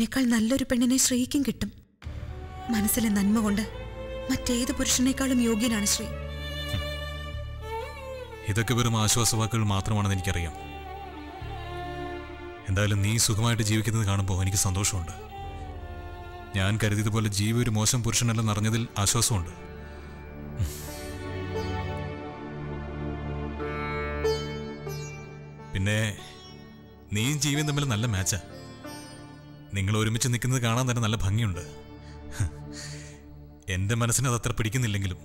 നിന്നേക്കാൾ നല്ലൊരു പെണ്ണിനെ ശ്രീക്കും കിട്ടും മനസ്സിലെ നന്മ കൊണ്ട് മറ്റേത് പുരുഷനേക്കാളും യോഗ്യനാണ് ശ്രീ ഇതൊക്കെ വെറും ആശ്വാസവാക്കുകൾ മാത്രമാണെന്ന് എനിക്കറിയാം എന്തായാലും നീ സുഖമായിട്ട് ജീവിക്കുന്നത് കാണുമ്പോൾ എനിക്ക് സന്തോഷമുണ്ട് ഞാൻ കരുതിയതുപോലെ ജീവി ഒരു മോശം പുരുഷനല്ലെന്ന് അറിഞ്ഞതിൽ ആശ്വാസമുണ്ട് പിന്നെ നീയും ജീവിയും തമ്മിൽ നല്ല മാച്ചാ നിങ്ങൾ ഒരുമിച്ച് നിൽക്കുന്നത് കാണാൻ തന്നെ നല്ല ഭംഗിയുണ്ട് എന്റെ മനസ്സിന് അതത്ര പിടിക്കുന്നില്ലെങ്കിലും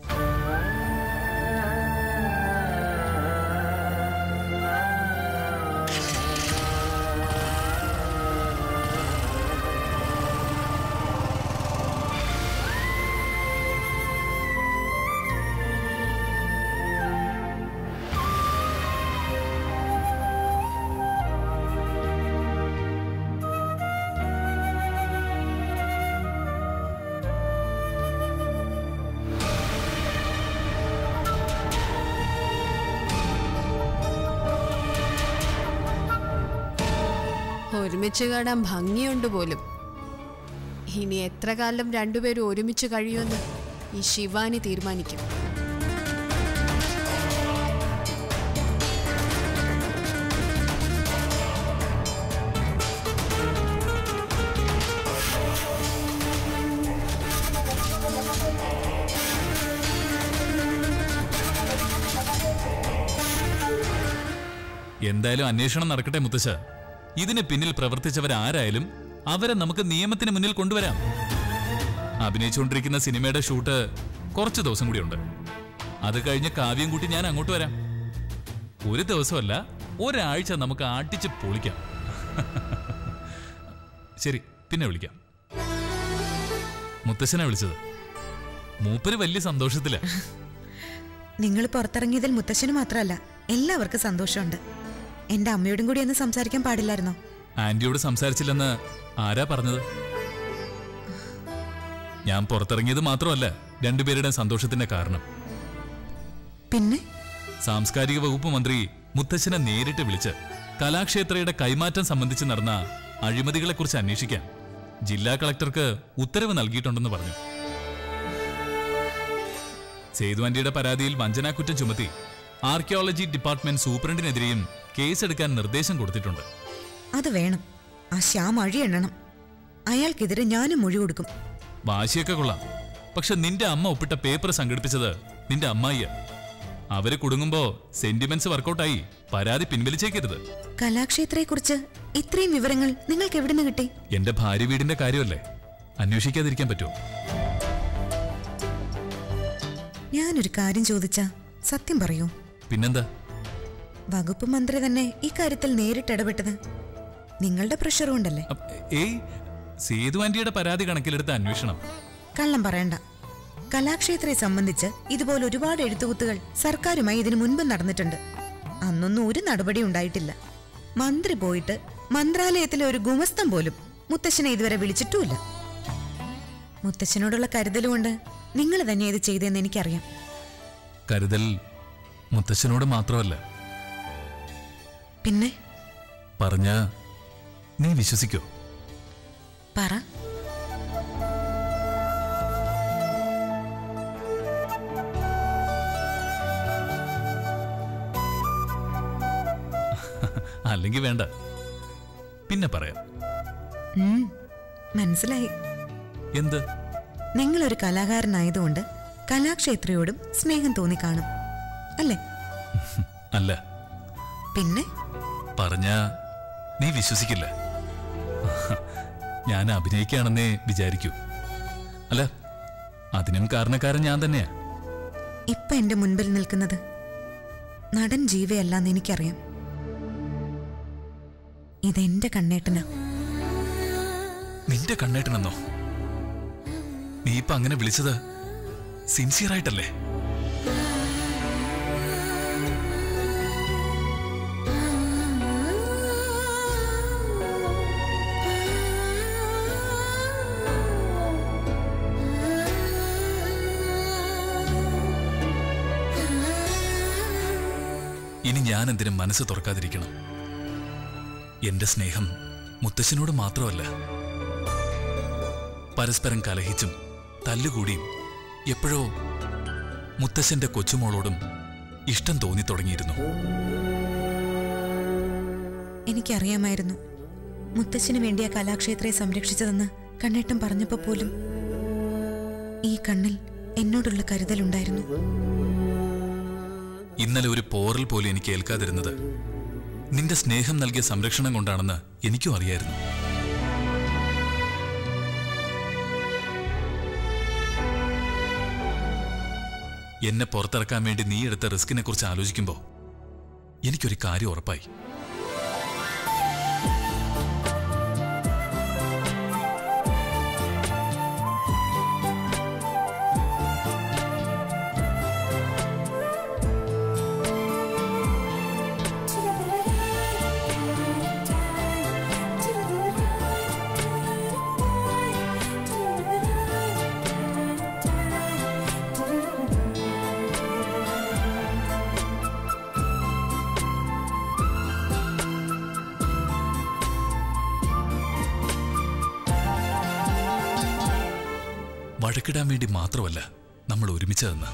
ഒരുമിച്ച് കാണാൻ ഭംഗിയുണ്ട് പോലും ഇനി എത്ര കാലം രണ്ടുപേരും ഒരുമിച്ച് കഴിയുമെന്ന് ഈ ശിവാനി തീരുമാനിക്കും എന്തായാലും അന്വേഷണം നടക്കട്ടെ മുത്തശ്ശ ഇതിന് പിന്നിൽ പ്രവർത്തിച്ചവരാരായാലും അവരെ നമുക്ക് നിയമത്തിന് മുന്നിൽ കൊണ്ടുവരാം അഭിനയിച്ചുകൊണ്ടിരിക്കുന്ന സിനിമയുടെ ഷൂട്ട് കുറച്ച് ദിവസം കൂടിയുണ്ട് അത് കഴിഞ്ഞ് കാവ്യം കൂട്ടി ഞാൻ അങ്ങോട്ട് വരാം ഒരു ദിവസമല്ല ഒരാഴ്ച നമുക്ക് ആട്ടിച്ച് പൊളിക്കാം ശരി പിന്നെ വിളിക്കാം മുത്തശ്ശനെ വിളിച്ചത് മൂപ്പര് വലിയ സന്തോഷത്തിലാ നിങ്ങൾ പുറത്തിറങ്ങിയതിൽ മുത്തശ്ശന് മാത്രമല്ല എല്ലാവർക്കും സന്തോഷമുണ്ട് എന്റെ അമ്മയോടും കൂടി ഒന്ന് സംസാരിക്കാൻ പാടില്ലായിരുന്നോ ആന്റിയോട് സംസാരിച്ചില്ലെന്ന് ആരാ പറഞ്ഞത് ഞാൻ പുറത്തിറങ്ങിയത് മാത്രമല്ല രണ്ടുപേരുടെ സന്തോഷത്തിന്റെ കാരണം പിന്നെ സാംസ്കാരിക വകുപ്പ് മന്ത്രി മുത്തച്ഛനെ നേരിട്ട് വിളിച്ച് കലാക്ഷേത്രയുടെ കൈമാറ്റം സംബന്ധിച്ച് നടന്ന അഴിമതികളെക്കുറിച്ച് അന്വേഷിക്കാൻ ജില്ലാ കളക്ടർക്ക് ഉത്തരവ് നൽകിയിട്ടുണ്ടെന്ന് പറഞ്ഞു സേതു ആന്റിയുടെ പരാതിയിൽ വഞ്ചനാക്കുറ്റം ചുമത്തി ആർക്കിയോളജി ഡിപ്പാർട്ട്മെന്റ് സൂപ്രണ്ടിനെതിരെയും കേസെടുക്കാൻ നിർദ്ദേശം കൊടുത്തിട്ടുണ്ട് അത് വേണം ആ ശ്യാം അഴി എണ്ണണം അയാൾക്കെതിരെ ഞാനും മൊഴി കൊടുക്കും വാശിയൊക്കെ കൊള്ളാം പക്ഷെ നിന്റെ അമ്മ ഒപ്പിട്ട പേപ്പർ സംഘടിപ്പിച്ചത് നിന്റെ അമ്മായിയ അവര് കുടുങ്ങുമ്പോ സെന്റിമെന്റ്സ് വർക്കൗട്ടായി പരാതി പിൻവലിച്ചേക്കരുത് കലാക്ഷേത്രയെക്കുറിച്ച് ഇത്രയും വിവരങ്ങൾ നിങ്ങൾക്ക് എവിടുന്ന് കിട്ടി എന്റെ ഭാര്യ വീടിന്റെ കാര്യമല്ലേ അന്വേഷിക്കാതിരിക്കാൻ പറ്റുമോ ഞാനൊരു കാര്യം ചോദിച്ചാ സത്യം പറയൂ പിന്നെന്താ വകുപ്പ് മന്ത്രി തന്നെ ഇക്കാര്യത്തിൽ നേരിട്ട് ഇടപെട്ടത് നിങ്ങളുടെ പ്രഷർ കൊണ്ടല്ലേ അപ്പ് ഏയ് സേതു ആന്റിയുടെ പരാതി കണക്കിലെടുത്ത അന്വേഷണം കള്ളം പറയണ്ട കലാക്ഷേത്രയെ സംബന്ധിച്ച് ഇതുപോലെ ഒരുപാട് എഴുത്തുകുത്തുകൾ സർക്കാരുമായി ഇതിനു മുൻപ് നടന്നിട്ടുണ്ട് അന്നൊന്നും ഒരു നടപടി ഉണ്ടായിട്ടില്ല മന്ത്രി പോയിട്ട് മന്ത്രാലയത്തിലെ ഒരു ഗുമസ്തം പോലും മുത്തശ്ശനെ ഇതുവരെ വിളിച്ചിട്ടുമില്ല മുത്തശ്ശനോടുള്ള കരുതലുകൊണ്ട് നിങ്ങൾ തന്നെ ഇത് ചെയ്തതെന്ന് എനിക്കറിയാം കരുതൽ മുത്തച്ഛനോട് മാത്രമല്ല പിന്നെ പറഞ്ഞ നീ വിശ്വസിക്കോ പറ അല്ലെങ്കിൽ വേണ്ട പിന്നെ പറയാം ഉം, മനസ്സിലായി എന്ത് നിങ്ങളൊരു കലാകാരനായതുകൊണ്ട് കലാക്ഷേത്രയോടും സ്നേഹം തോന്നിക്കാണും അല്ലേ അല്ല പിന്നെ പറഞ്ഞ നീ വിശ്വസിക്കില്ല ഞാൻ അഭിനയിക്കുകയാണെന്നേ വിചാരിക്കൂ അല്ല അതിനും കാരണക്കാരൻ ഞാൻ തന്നെയാ ഇപ്പൊ എന്റെ മുൻപിൽ നിൽക്കുന്നത് നടൻ ജീവയല്ലാന്ന് എനിക്കറിയാം ഇതെന്റെ കണ്ണേട്ടനാ നിന്റെ കണ്ണേട്ടനെന്നോ നീ ഇപ്പൊ അങ്ങനെ വിളിച്ചത് സിൻസിയർ ആയിട്ടല്ലേ ഇനി ഞാൻ എന്തിനും മനസ്സ് തുറക്കാതിരിക്കണം എന്റെ സ്നേഹം മുത്തശ്ശനോട് മാത്രമല്ല പരസ്പരം കലഹിച്ചും തല്ലുകൂടിയും എപ്പോഴോ മുത്തശ്ശന്റെ കൊച്ചുമോളോടും ഇഷ്ടം തോന്നി തുടങ്ങിയിരുന്നു എനിക്കറിയാമായിരുന്നു മുത്തച്ഛന് വേണ്ടിയ കലാക്ഷേത്രയെ സംരക്ഷിച്ചതെന്ന് കണ്ണേട്ടൻ പറഞ്ഞപ്പോ പോലും ഈ കണ്ണിൽ എന്നോടുള്ള കരുതലുണ്ടായിരുന്നു ഇന്നലെ ഒരു പോറൽ പോലും എനിക്ക് ഏൽക്കാതിരുന്നത് നിന്റെ സ്നേഹം നൽകിയ സംരക്ഷണം കൊണ്ടാണെന്ന് എനിക്കും അറിയായിരുന്നു എന്നെ പുറത്തിറക്കാൻ വേണ്ടി നീ എടുത്ത റിസ്കിനെ കുറിച്ച് ആലോചിക്കുമ്പോൾ എനിക്കൊരു കാര്യം ഉറപ്പായി വഴക്കിടാൻ വേണ്ടി മാത്രമല്ല നമ്മൾ ഒരുമിച്ചതെന്ന്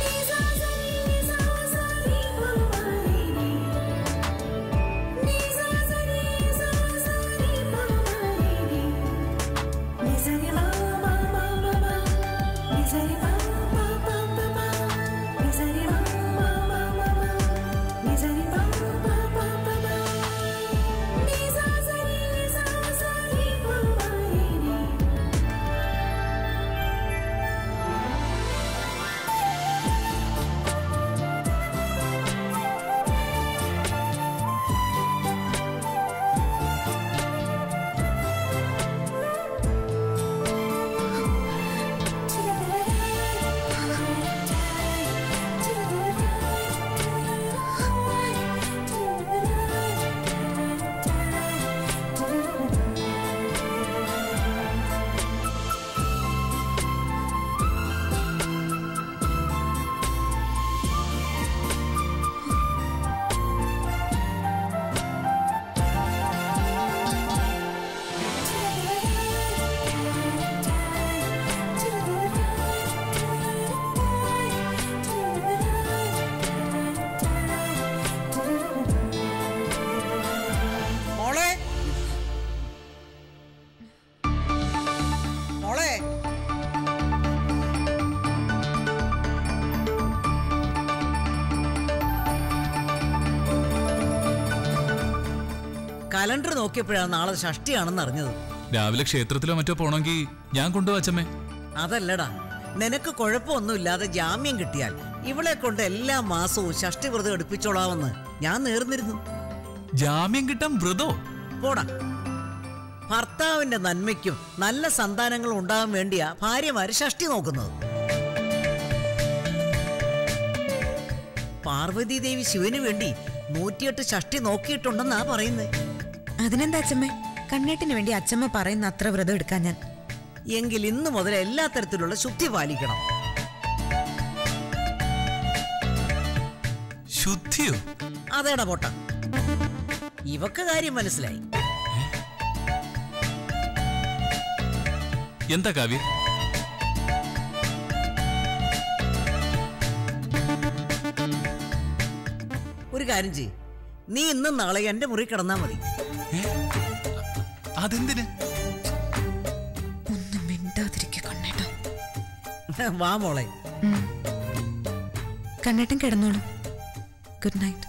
മോളെ മോളെ കലണ്ടർ നോക്കിയപ്പോഴാണ് നാളെ ഷഷ്ടിയാണെന്ന് അറിഞ്ഞത് രാവിലെ ക്ഷേത്രത്തിലോ മറ്റോ പോണെങ്കിൽ ഞാൻ കൊണ്ടുപോവാ അച്ഛമ്മേ അതല്ലടാ നിനക്ക് കുഴപ്പമൊന്നുമില്ലാതെ ജാമ്യം കിട്ടിയാൽ ഇവളെ കൊണ്ട് എല്ലാ മാസവും ഷഷ്ടി വ്രതം എടുപ്പിച്ചോളാമെന്ന് ഞാൻ നേർന്നിരുന്നു ജാമ്യം കിട്ടാൻ വ്രതോ പോടാ ഭർത്താവിന്റെ നന്മയ്ക്കും നല്ല സന്താനങ്ങൾ ഉണ്ടാകാൻ വേണ്ടിയാ ഭാര്യമാര് ഷഷ്ടി നോക്കുന്നത് പാർവതി ദേവി ശിവന് വേണ്ടി നൂറ്റിയെട്ട് ഷഷ്ടി നോക്കിയിട്ടുണ്ടെന്നാ പറയുന്നത് അതിനെന്താ അച്ഛമ്മേ കണ്ണേട്ടിന് വേണ്ടി അച്ഛമ്മ പറയുന്ന അത്ര വ്രതം എടുക്കാൻ ഞാൻ എങ്കിൽ ഇന്നു മുതൽ എല്ലാ തരത്തിലുള്ള ശുദ്ധി പാലിക്കണം ശുദ്ധിയോ അതേടാ പൊട്ട ഇവക്ക് കാര്യം മനസ്സിലായി എന്താ കാവ്യ ഒരു കാര്യം ചെയ്യ് നീ ഇന്നും നാളെ എന്റെ മുറി കിടന്നാ മതി അതെന്തിന് ഒന്നും മിണ്ടാതിരിക്കുക കണ്ണേട്ട വാ മോളെ കണ്ണേട്ടൻ കിടന്നോളൂ ഗുഡ് നൈറ്റ്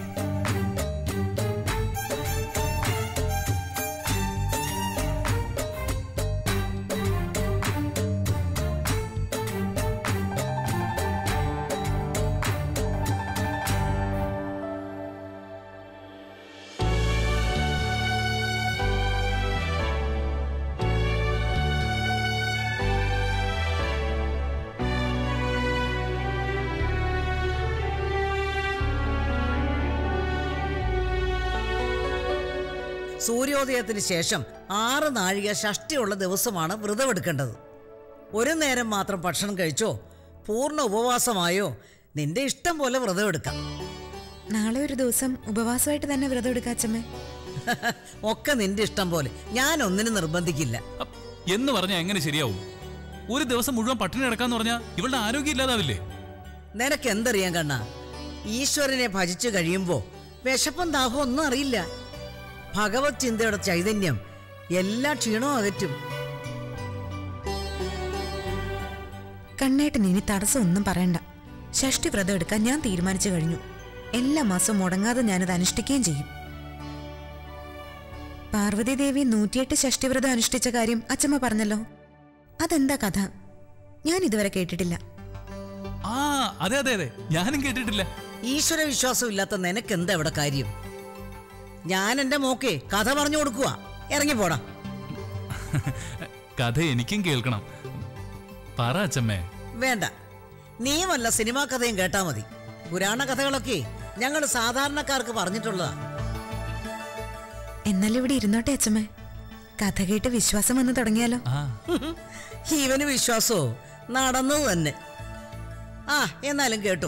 സൂര്യോദയത്തിന് ശേഷം ആറ് നാഴിക ഷഷ്ടിയുള്ള ദിവസമാണ് വ്രതമെടുക്കേണ്ടത് ഒരു നേരം മാത്രം ഭക്ഷണം കഴിച്ചോ പൂർണ്ണ ഉപവാസമായോ നിന്റെ ഇഷ്ടം പോലെ വ്രതം എടുക്കാം നാളെ ഒരു ദിവസം ഉപവാസമായിട്ട് തന്നെ വ്രതം എടുക്കാം അച്ഛമ്മേ ഒക്കെ നിന്റെ ഇഷ്ടം പോലെ ഞാൻ ഒന്നിനും നിർബന്ധിക്കില്ല അപ്പ് എന്ന് പറഞ്ഞാൽ എങ്ങനെ ശരിയാവും ഒരു ദിവസം മുഴുവൻ പട്ടിണി കിടക്കാന്ന് പറഞ്ഞാൽ ഇവളുടെ ആരോഗ്യം ഇല്ലാതാവില്ലേ നിനക്ക് എന്തറിയാൻ കണ്ണ ഈശ്വരനെ ഭജിച്ചു കഴിയുമ്പോ വിശപ്പും ദാഹവും ഒന്നും അറിയില്ല ഭഗവത് ചിന്തയുടെ ചൈതന്യം എല്ലാ ക്ഷീണവും അകറ്റും കണ്ണേട്ടൻ ഇനി തടസ്സമൊന്നും പറയണ്ട ഷഷ്ടി വ്രതം എടുക്കാൻ ഞാൻ തീരുമാനിച്ചു കഴിഞ്ഞു എല്ലാ മാസവും മുടങ്ങാതെ ഞാനത് അനുഷ്ഠിക്കുകയും ചെയ്യും പാർവതി ദേവി നൂറ്റിയെട്ട് ഷഷ്ടിവ്രതം അനുഷ്ഠിച്ച കാര്യം അച്ചമ്മ പറഞ്ഞല്ലോ അതെന്താ കഥ ഞാൻ ഇതുവരെ കേട്ടിട്ടില്ല ആ അതെ അതെ അതെ ഞാനും കേട്ടിട്ടില്ല ഈശ്വര വിശ്വാസം ഇല്ലാത്ത നിനക്ക് എന്താ ഇവിടെ കാര്യം ഞാൻ എന്റെ മോക്കെ കഥ പറഞ്ഞു കൊടുക്കുക ഇറങ്ങി പോടാ കഥ എനിക്കും കേൾക്കണം പറ അച്ഛമ്മേ വേണ്ട നീ വല്ല സിനിമാ കഥയും കേട്ടാ മതി പുരാണ കഥകളൊക്കെ ഞങ്ങൾ സാധാരണക്കാർക്ക് പറഞ്ഞിട്ടുള്ളതാ എന്നാൽ ഇവിടെ ഇരുന്നോട്ടെ അച്ചമ്മേ കഥ കേട്ട് വിശ്വാസം വന്നു തുടങ്ങിയാലോ ആ ഇവന് വിശ്വാസോ നടന്നത് തന്നെ ആ എന്നാലും കേട്ടു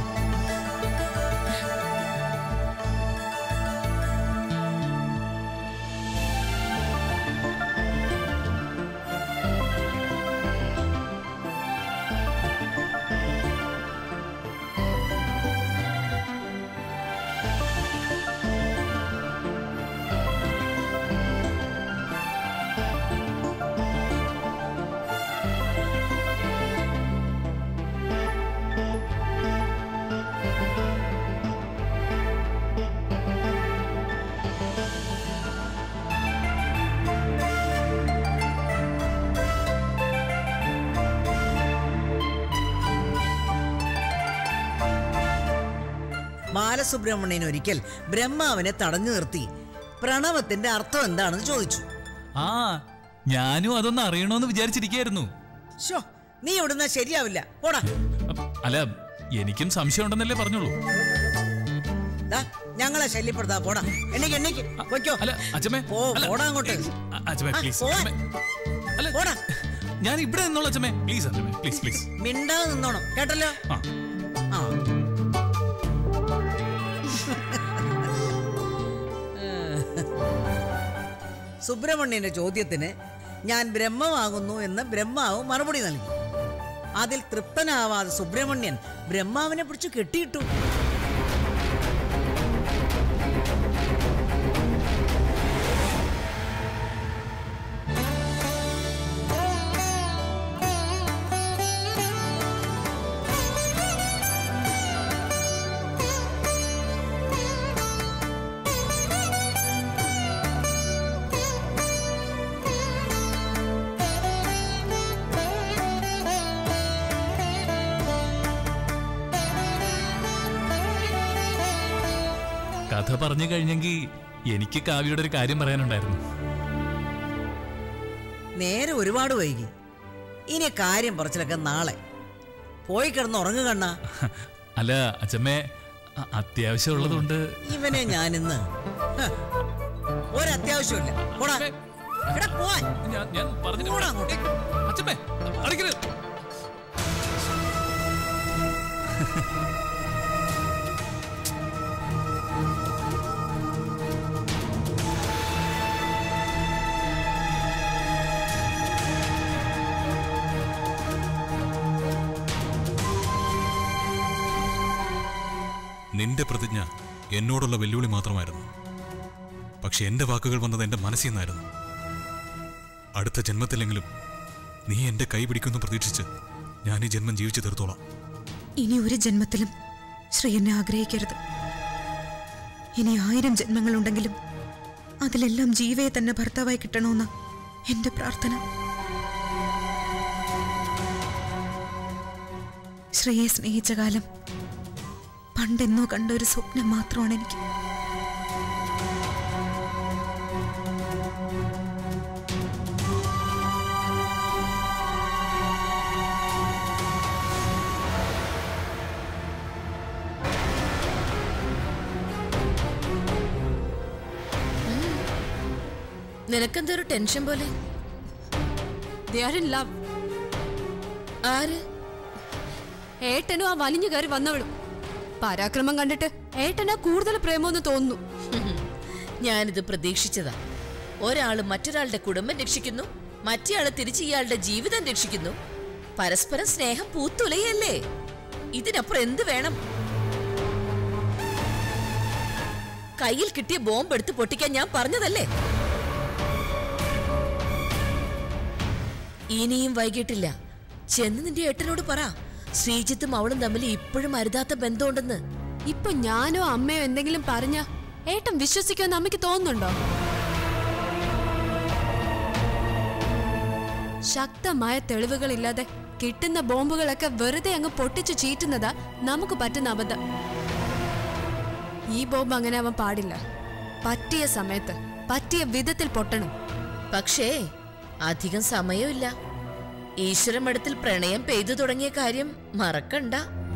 ബാലസുബ്രഹ്മണ്യൻ ഒരിക്കൽ ബ്രഹ്മാവിനെ തടഞ്ഞു നിർത്തി പ്രണവത്തിന്റെ അർത്ഥം എന്താണെന്ന് ചോദിച്ചു ആ ഞാനും അതൊന്ന് അറിയണോന്ന് വിചാരിച്ചിരിക്കായിരുന്നു ഷോ നീ ഇവിടുന്ന് ശരിയാവില്ല പോടാ അപ്പ- അല്ല എനിക്കും സംശയം ഉണ്ടെന്നല്ലേ പറഞ്ഞോളൂ ദാ, ഞങ്ങളെ ശല്യപ്പെടുത്താ പോടാ എണ്ണിക്ക് എണ്ണിക്ക് പൊയ്ക്കോ അല്ല അച്ഛമ്മേ പോ, അല്ല, പോടാ അങ്ങോട്ട്. അ- അച്ഛമ്മേ ആ, പ്ലീസ് പോവാൻ. അല്ല പോടാ ഞാൻ ഇവിടെ നിന്നോളൂ അച്ഛമ്മേ പ്ലീസ് അച്ഛമ്മേ പ്ലീസ് പ്ലീസ് മിണ്ടാതെ നിന്നോണം കേട്ടല്ലോ ആ ആ സുബ്രഹ്മണ്യന്റെ ചോദ്യത്തിന് ഞാൻ ബ്രഹ്മമാകുന്നു എന്ന് ബ്രഹ്മാവ് മറുപടി നൽകി അതിൽ തൃപ്തനാവാതെ സുബ്രഹ്മണ്യൻ ബ്രഹ്മാവിനെ പിടിച്ച് കെട്ടിയിട്ടു കഥ പറഞ്ഞു കഴിഞ്ഞെങ്കിൽ എനിക്ക് കാവ്യയുടെ ഒരു കാര്യം പറയാനുണ്ടായിരുന്നു നേരെ ഒരുപാട് വൈകി ഇനി കാര്യം പറച്ചിലൊക്കെ നാളെ പോയി കിടന്ന് ഉറങ്ങു കണ്ണ അല്ല അച്ഛമ്മേ അ- അത്യാവശ്യമുള്ളതുകൊണ്ട് ഇവനെ ഞാനിന്ന് ഹ, ഒരത്യാവശ്യമില്ല പോടാ എടാ, പോവാൻ ഞാൻ ഞാൻ പറഞ്ഞിട്ട് പോടാ അങ്ങോട്ട്. അച്ഛമ്മേ അടിക്കരുത് നിന്റെ പ്രതിജ്ഞ എന്നോടുള്ള വെല്ലുവിളി മാത്രമായിരുന്നു പക്ഷെ എന്റെ വാക്കുകൾ വന്നത് എന്റെ മനസ്സിൽ നിന്നായിരുന്നു അടുത്ത ജന്മത്തിലെങ്കിലും നീ എന്റെ കൈ പിടിക്കുന്നു പ്രതീക്ഷിച്ച് ഞാൻ ഈ ജന്മം ജീവിച്ചു തീർത്തോളാം ഇനി ഒരു ജന്മത്തിലും ശ്രീ എന്നെ ആഗ്രഹിക്കരുത് ഇനി ആയിരം ജന്മങ്ങളുണ്ടെങ്കിലും അതിലെല്ലാം ജീവയെ തന്നെ ഭർത്താവായി കിട്ടണമെന്ന എന്റെ പ്രാർത്ഥന ശ്രീയെ സ്നേഹിച്ച കാലം പണ്ടെന്നോ കണ്ട ഒരു സ്വപ്നം മാത്രമാണ് എനിക്ക് നിനക്കെന്താ ഒരു ടെൻഷൻ പോലെ ദേ ആർ ഇൻ ലവ് ആര് ഏട്ടനും ആ വലിഞ്ഞു കയറി വന്നവളും പരാക്രമം കണ്ടിട്ട് ഏട്ടനാ കൂടുതൽ പ്രേമമെന്ന് തോന്നുന്നു ഞാനിത് പ്രതീക്ഷിച്ചതാ ഒരാള് മറ്റൊരാളുടെ കുടുംബം രക്ഷിക്കുന്നു മറ്റേയാള് തിരിച്ച് ഇയാളുടെ ജീവിതം രക്ഷിക്കുന്നു പരസ്പരം സ്നേഹം പൂത്തുലയല്ലേ ഇതിനപ്പുറം എന്ത് വേണം കയ്യിൽ കിട്ടിയ ബോംബ് എടുത്ത് പൊട്ടിക്കാൻ ഞാൻ പറഞ്ഞതല്ലേ ഇനിയും വൈകിട്ടില്ല ചെന്ന് നിന്റെ ഏട്ടനോട് പറ ശ്രീജിത്തും അവളും തമ്മിൽ ഇപ്പോഴും അരുതാത്ത ബന്ധമുണ്ടെന്ന് ഇപ്പൊ ഞാനോ അമ്മയോ എന്തെങ്കിലും പറഞ്ഞ ഏട്ടൻ വിശ്വസിക്കുമെന്ന് അമ്മയ്ക്ക് തോന്നുന്നുണ്ടോ ശക്തമായ തെളിവുകളില്ലാതെ കിട്ടുന്ന ബോംബുകളൊക്കെ വെറുതെ അങ്ങ് പൊട്ടിച്ചു ചീറ്റുന്നതാ നമുക്ക് പറ്റുന്ന അബദ്ധം ഈ ബോംബ് അങ്ങനെ അവൻ പാടില്ല പറ്റിയ സമയത്ത് പറ്റിയ വിധത്തിൽ പൊട്ടണം പക്ഷേ അധികം സമയമില്ല ഈശ്വരമഠത്തിൽ പ്രണയം പെയ്തു തുടങ്ങിയ കാര്യം മറക്കണ്ട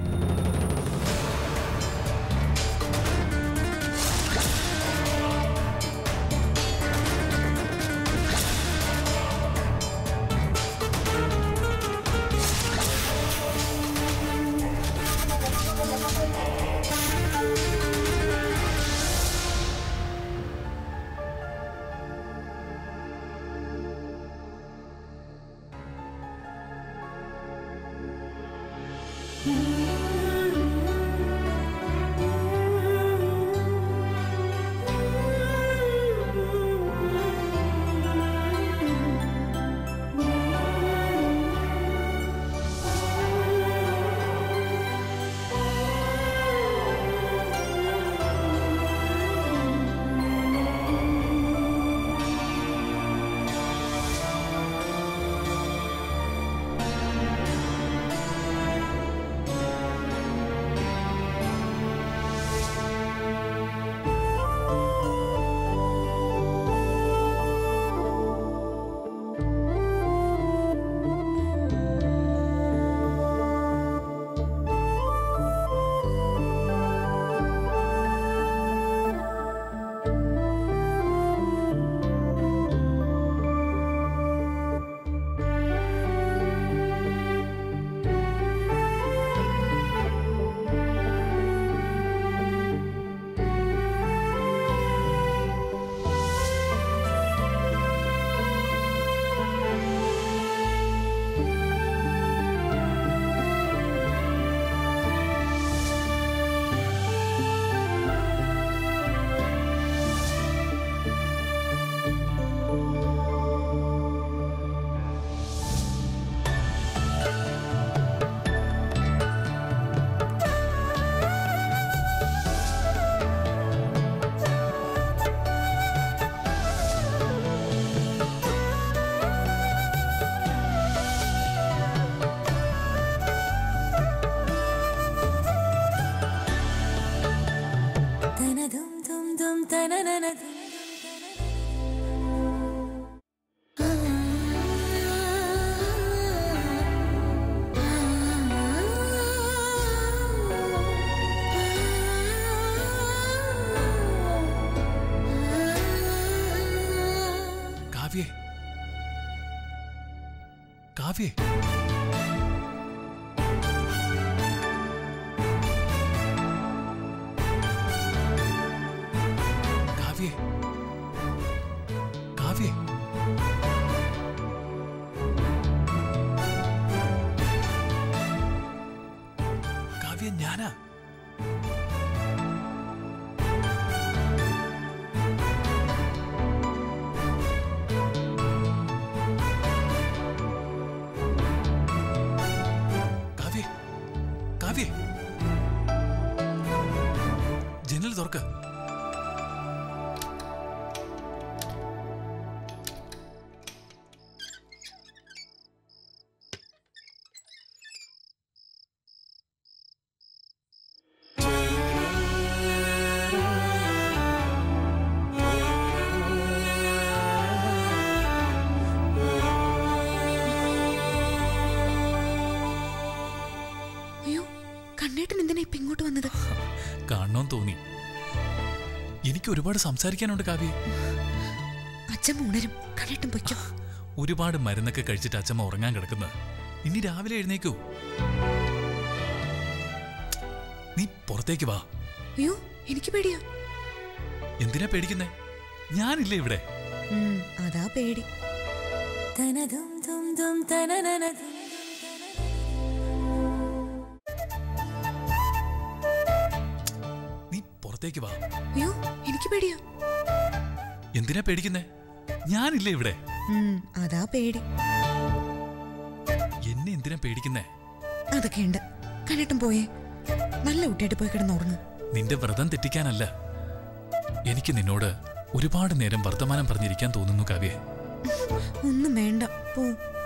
കാവ്യേ കാവ്യേ കാവ്യേ കാവ്യേ കാവ്യ ഞാനാ കാവ്യേ കാവ്യേ ജനൽ തുറക്ക അയ്യോ കണ്ണേട്ടൻ എന്തിനാ ഇപ്പൊ ഇങ്ങോട്ട് വന്നത് കാണണമെന്ന് തോന്നി എനിക്ക് ഒരുപാട് സംസാരിക്കാനുണ്ട് കാവ്യ അച്ഛമ്മ ഉണരും കണ്ണേട്ടൻ പൊയ്ക്കോ ഒരുപാട് മരുന്നൊക്കെ കഴിച്ചിട്ട് അച്ഛമ്മ ഉറങ്ങാൻ കിടക്കുന്നത് ഇനി രാവിലെ എഴുന്നേക്കൂ നീ പുറത്തേക്ക് വാ അയ്യോ എനിക്ക് പേടിയാ എന്തിനാ പേടിക്കുന്നേ ഞാനില്ലേ ഇവിടെ ഉം, അതാ പേടി നീ പുറത്തേക്ക് വാ അയ്യോ എനിക്ക് പേടിയാ എന്തിനാ പേടിക്കുന്നേ ഞാനില്ലേ ഇവിടെ ഉം, അതാ പേടി എന്നെ എന്തിനാ പേടിക്കുന്നേ അതൊക്കെ ഉണ്ട് കണ്ടിട്ടും പോയേ നല്ല കുട്ടിയായിട്ട് പോയി കിടന്നുറങ്ങ് നിന്റെ വ്രതം തെറ്റിക്കാനല്ല എനിക്ക് നിന്നോട് ഒരുപാട് നേരം വർത്തമാനം പറഞ്ഞിരിക്കാൻ തോന്നുന്നു കാവ്യെ ഒന്നും വേണ്ട പോ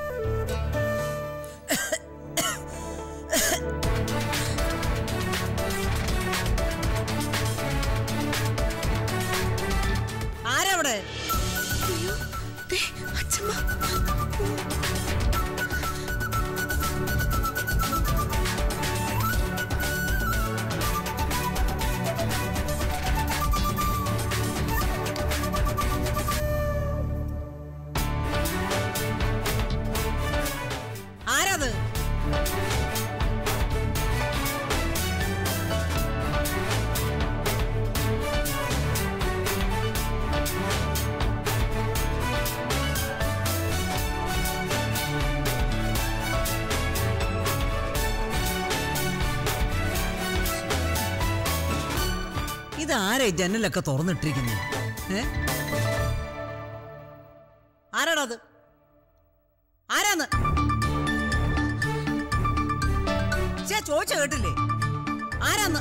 ആരവിടെ ദേ, അച്ഛമ്മ ആരാത് ഇതാരേ ജനലൊക്കെ തുറന്നിട്ടിരിക്കുന്നു ഏ ആരാടത് ആരാന്ന് ചേ ചോദിച്ച കേട്ടില്ലേ ആരാന്ന്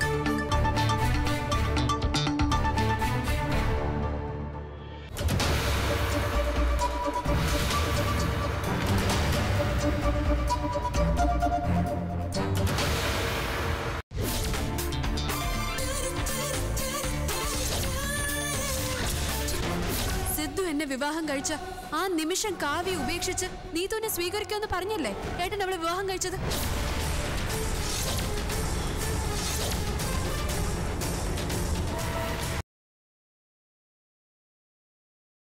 സിദ്ധു എന്നെ വിവാഹം കഴിച്ച ആ നിമിഷം കാവ്യ ഉപേക്ഷിച്ച് നീതുവിനെ സ്വീകരിക്കുമെന്ന് പറഞ്ഞല്ലേ ഏട്ടൻ അവളെ വിവാഹം കഴിച്ചത്